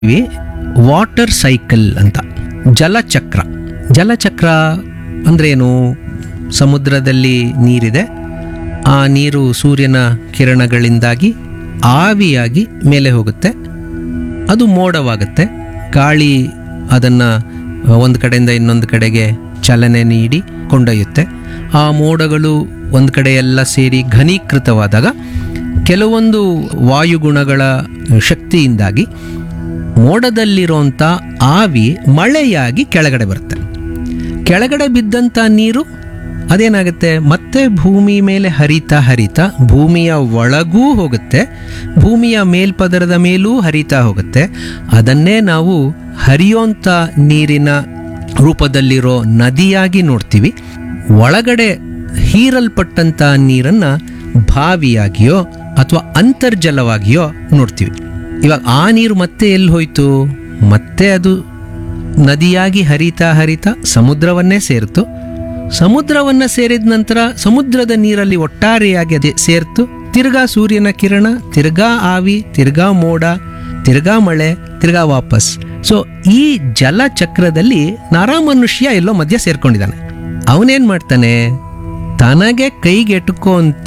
EV water cycle ಅಂತ ಜಲಚಕ್ರ ಜಲಚಕ್ರ ಅಂದ್ರೇನು ಸಮುದ್ರದಲ್ಲಿ ನೀರಿದೆ ಆ ನೀರು ಸೂರ್ಯನ ಕಿರಣಗಳಿಂದಾಗಿ ಆವಿಯಾಗಿ ಮೇಲೆ ಹೋಗುತ್ತೆ ಅದು ಮೋಡವಾಗುತ್ತೆ ಗಾಳಿ ಅದನ್ನು ಒಂದು ಕಡೆಯಿಂದ ಇನ್ನೊಂದು ಕಡೆಗೆ ಚಲನೆ ನೀಡಿ ಕೊಂಡೊಯ್ಯುತ್ತೆ ಆ ಮೋಡಗಳು ಒಂದು ಕಡೆ ಎಲ್ಲ ಸೇರಿ ಘನೀಕೃತವಾದಾಗ ಕೆಲವೊಂದು ವಾಯುಗುಣಗಳ ಶಕ್ತಿಯಿಂದಾಗಿ ಮೋಡದಲ್ಲಿರುವಂಥ ಆವಿ ಮಳೆಯಾಗಿ ಕೆಳಗಡೆ ಬರುತ್ತೆ ಕೆಳಗಡೆ ಬಿದ್ದಂಥ ನೀರು ಅದೇನಾಗುತ್ತೆ ಮತ್ತೆ ಭೂಮಿ ಮೇಲೆ ಹರಿತಾ ಹರಿತಾ ಭೂಮಿಯ ಒಳಗೂ ಹೋಗುತ್ತೆ ಭೂಮಿಯ ಮೇಲ್ಪದರದ ಮೇಲೂ ಹರಿತಾ ಹೋಗುತ್ತೆ ಅದನ್ನೇ ನಾವು ಹರಿಯೋಂಥ ನೀರಿನ ರೂಪದಲ್ಲಿರೋ ನದಿಯಾಗಿ ನೋಡ್ತೀವಿ ಒಳಗಡೆ ಹೀರಲ್ಪಟ್ಟಂಥ ನೀರನ್ನು ಬಾವಿಯಾಗಿಯೋ ಅಥವಾ ಅಂತರ್ಜಲವಾಗಿಯೋ ನೋಡ್ತೀವಿ ಇವಾಗ ಆ ನೀರು ಮತ್ತೆ ಎಲ್ಲಿ ಹೋಯ್ತು ಮತ್ತೆ ಅದು ನದಿಯಾಗಿ ಹರಿತಾ ಹರಿತಾ ಸಮುದ್ರವನ್ನೇ ಸೇರಿತು ಸಮುದ್ರವನ್ನು ಸೇರಿದ ನಂತರ ಸಮುದ್ರದ ನೀರಲ್ಲಿ ಒಟ್ಟಾರೆಯಾಗಿ ಅದೇ ಸೇರ್ತು ತಿರ್ಗಾ ಸೂರ್ಯನ ಕಿರಣ ತಿರ್ಗಾ ಆವಿ ತಿರ್ಗಾ ಮೋಡ ತಿರ್ಗಾ ಮಳೆ ತಿರ್ಗಾ ವಾಪಸ್ ಸೊ ಈ ಜಲಚಕ್ರದಲ್ಲಿ ನರಮನುಷ್ಯ ಎಲ್ಲೋ ಮಧ್ಯ ಸೇರ್ಕೊಂಡಿದ್ದಾನೆ ಅವನೇನ್ ಮಾಡ್ತಾನೆ ತನಗೆ ಕೈಗೆಟುಕುವಂತ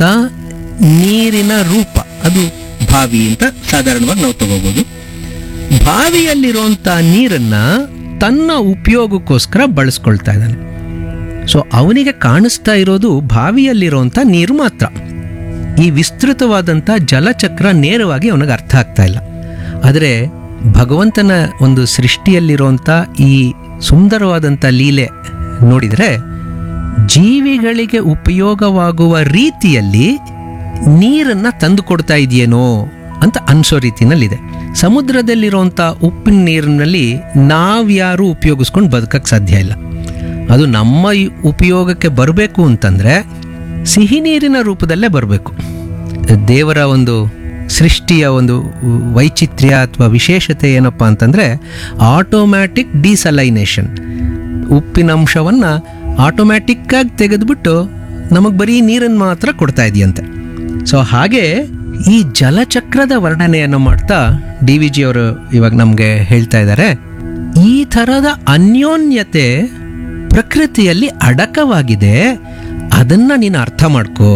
ನೀರಿನ ರೂಪ ಅದು ಬಾವಿ ಅಂತ ಸಾಧಾರಣವಾಗಿ ನಾವು ತಗೋಬಹುದು ಬಾವಿಯಲ್ಲಿರುವಂತ ನೀರನ್ನ ತನ್ನ ಉಪಯೋಗಕ್ಕೋಸ್ಕರ ಬಳಸ್ಕೊಳ್ತಾ ಇದ್ದಾನೆ ಸೊ ಅವನಿಗೆ ಕಾಣಿಸ್ತಾ ಇರೋದು ಬಾವಿಯಲ್ಲಿರುವಂಥ ನೀರು ಮಾತ್ರ ಈ ವಿಸ್ತೃತವಾದಂಥ ಜಲಚಕ್ರ ನೇರವಾಗಿ ಅವನಿಗೆ ಅರ್ಥ ಆಗ್ತಾ ಇಲ್ಲ ಆದರೆ ಭಗವಂತನ ಒಂದು ಸೃಷ್ಟಿಯಲ್ಲಿರುವಂಥ ಈ ಸುಂದರವಾದಂಥ ಲೀಲೆ ನೋಡಿದರೆ ಜೀವಿಗಳಿಗೆ ಉಪಯೋಗವಾಗುವ ರೀತಿಯಲ್ಲಿ ನೀರನ್ನು ತಂದು ಕೊಡ್ತಾ ಇದೆಯೇನೋ ಅಂತ ಅನ್ಸೋ ರೀತಿನಲ್ಲಿದೆ ಸಮುದ್ರದಲ್ಲಿರುವಂಥ ಉಪ್ಪಿನ ನೀರಿನಲ್ಲಿ ನಾವ್ಯಾರೂ ಉಪಯೋಗಿಸ್ಕೊಂಡು ಬದುಕಕ್ಕೆ ಸಾಧ್ಯ ಇಲ್ಲ ಅದು ನಮ್ಮ ಈ ಉಪಯೋಗಕ್ಕೆ ಬರಬೇಕು ಅಂತಂದರೆ ಸಿಹಿ ನೀರಿನ ರೂಪದಲ್ಲೇ ಬರಬೇಕು ದೇವರ ಒಂದು ಸೃಷ್ಟಿಯ ಒಂದು ವೈಚಿತ್ರ್ಯ ಅಥವಾ ವಿಶೇಷತೆ ಏನಪ್ಪ ಅಂತಂದರೆ ಆಟೋಮ್ಯಾಟಿಕ್ ಡಿಸಲೈನೇಷನ್ ಉಪ್ಪಿನ ಅಂಶವನ್ನು ಆಟೋಮ್ಯಾಟಿಕ್ಕಾಗಿ ತೆಗೆದುಬಿಟ್ಟು ನಮಗೆ ಬರೀ ನೀರನ್ನು ಮಾತ್ರ ಕೊಡ್ತಾ ಇದೆಯಂತೆ ಸೊ ಹಾಗೆ ಈ ಜಲಚಕ್ರದ ವರ್ಣನೆಯನ್ನು ಮಾಡ್ತಾ ಡಿ ವಿ ಜಿ ಅವರು ಇವಾಗ ನಮಗೆ ಹೇಳ್ತಾ ಇದ್ದಾರೆ ಈ ಥರದ ಅನ್ಯೋನ್ಯತೆ ಪ್ರಕೃತಿಯಲ್ಲಿ ಅಡಕವಾಗಿದೆ ಅದನ್ನ ನೀನು ಅರ್ಥ ಮಾಡ್ಕೋ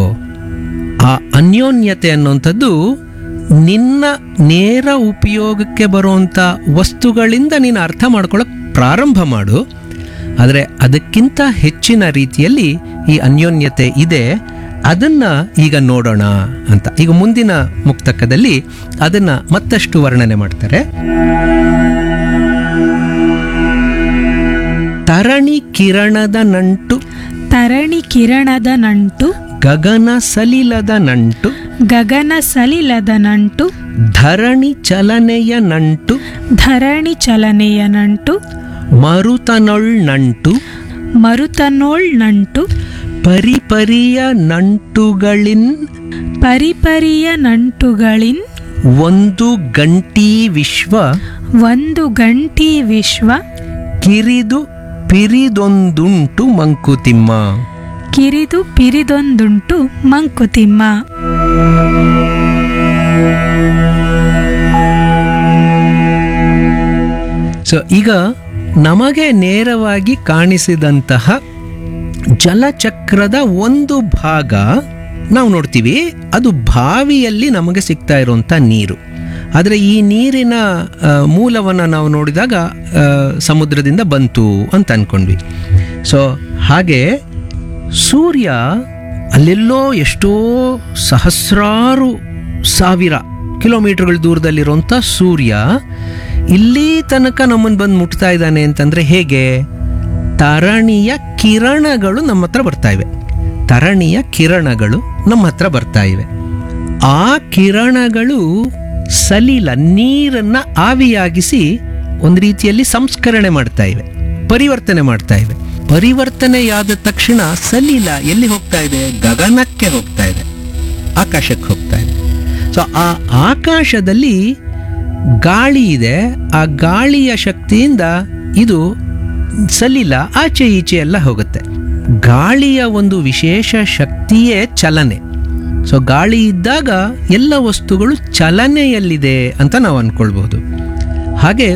ಆ ಅನ್ಯೋನ್ಯತೆ ಅನ್ನುವಂಥದ್ದು ನಿನ್ನ ನೇರ ಉಪಯೋಗಕ್ಕೆ ಬರುವಂಥ ವಸ್ತುಗಳಿಂದ ನೀನು ಅರ್ಥ ಮಾಡ್ಕೊಳ್ಳೋಕೆ ಪ್ರಾರಂಭ ಮಾಡು ಆದರೆ ಅದಕ್ಕಿಂತ ಹೆಚ್ಚಿನ ರೀತಿಯಲ್ಲಿ ಈ ಅನ್ಯೋನ್ಯತೆ ಇದೆ ಅದನ್ನ ಈಗ ನೋಡೋಣ ಅಂತ ಈಗ ಮುಂದಿನ ಮುಕ್ತಕದಲ್ಲಿ ಅದನ್ನ ಮತ್ತಷ್ಟು ವರ್ಣನೆ ಮಾಡ್ತಾರೆ ತರಣಿ ಕಿರಣದ ನಂಟು ತರಣಿ ಕಿರಣದ ನಂಟು ಗಗನ ಸಲಿಲದ ನಂಟು ಗಗನ ಸಲಿಲದ ನಂಟು ಧರಣಿ ಚಲನೆಯ ನಂಟು ಧರಣಿ ಚಲನೆಯ ನಂಟು ಮರುತನೊಳ್ ನಂಟು ಮರುತನೋಳ್ ನಂಟು ಪರಿಪರಿಯ ನಂಟುಗಳಿನ್ ಪರಿಪರಿಯ ನಂಟುಗಳಿನ್ ಒಂದು ಗಂಟಿ ವಿಶ್ವ ಒಂದು ಗಂಟಿ ವಿಶ್ವ ಕಿರಿದು ಪಿರಿದೊಂದುಂಟು ಮಂಕುತಿಮ್ಮ ಕಿರಿದು ಪಿರಿದೊಂದುಂಟು ಮಂಕುತಿಮ್ಮ ಸೊ ಈಗ ನಮಗೆ ನೇರವಾಗಿ ಕಾಣಿಸಿದಂತಹ ಜಲಚಕ್ರದ ಒಂದು ಭಾಗ ನಾವು ನೋಡ್ತೀವಿ ಅದು ಬಾವಿಯಲ್ಲಿ ನಮಗೆ ಸಿಗ್ತಾ ಇರುವಂಥ ನೀರು ಆದರೆ ಈ ನೀರಿನ ಮೂಲವನ್ನು ನಾವು ನೋಡಿದಾಗ ಆ, ಸಮುದ್ರದಿಂದ ಬಂತು ಅಂತ ಅಂದ್ಕೊಂಡ್ವಿ ಸೊ ಹಾಗೆ ಸೂರ್ಯ ಅಲ್ಲೆಲ್ಲೋ ಎಷ್ಟೋ ಸಹಸ್ರಾರು ಸಾವಿರ ಕಿಲೋಮೀಟರ್ಗಳ ದೂರದಲ್ಲಿರುವಂಥ ಸೂರ್ಯ ಇಲ್ಲಿ ತನಕ ನಮ್ಮನ್ನು ಬಂದು ಮುಟ್ತಾ ಇದ್ದಾನೆ ಅಂತಂದರೆ ಹೇಗೆ ತರಣಿಯ ಕಿರಣಗಳು ನಮ್ಮ ಹತ್ರ ಬರ್ತಾ ಇವೆ ತರಣಿಯ ಕಿರಣಗಳು ನಮ್ಮ ಹತ್ರ ಬರ್ತಾ ಇವೆ ಆ ಕಿರಣಗಳು ಸಲಿಲ ನೀರನ್ನ ಆವಿಯಾಗಿಸಿ ಒಂದು ರೀತಿಯಲ್ಲಿ ಸಂಸ್ಕರಣೆ ಮಾಡ್ತಾ ಇವೆ ಪರಿವರ್ತನೆ ಮಾಡ್ತಾ ಇವೆ ಪರಿವರ್ತನೆಯಾದ ತಕ್ಷಣ ಸಲಿಲ ಎಲ್ಲಿ ಹೋಗ್ತಾ ಇದೆ ಗಗನಕ್ಕೆ ಹೋಗ್ತಾ ಇದೆ ಆಕಾಶಕ್ಕೆ ಹೋಗ್ತಾ ಇದೆ ಸೊ ಆ ಆಕಾಶದಲ್ಲಿ ಗಾಳಿ ಇದೆ ಆ ಗಾಳಿಯ ಶಕ್ತಿಯಿಂದ ಇದು ಸಲಿಲ ಆಚೆ ಈಚೆ ಎಲ್ಲ ಹೋಗುತ್ತೆ ಗಾಳಿಯ ಒಂದು ವಿಶೇಷ ಶಕ್ತಿಯೇ ಚಲನೆ ಸೊ ಗಾಳಿ ಇದ್ದಾಗ ಎಲ್ಲ ವಸ್ತುಗಳು ಚಲನೆಯಲ್ಲಿದೆ ಅಂತ ನಾವು ಅನ್ಕೊಳ್ಬಹುದು ಹಾಗೆ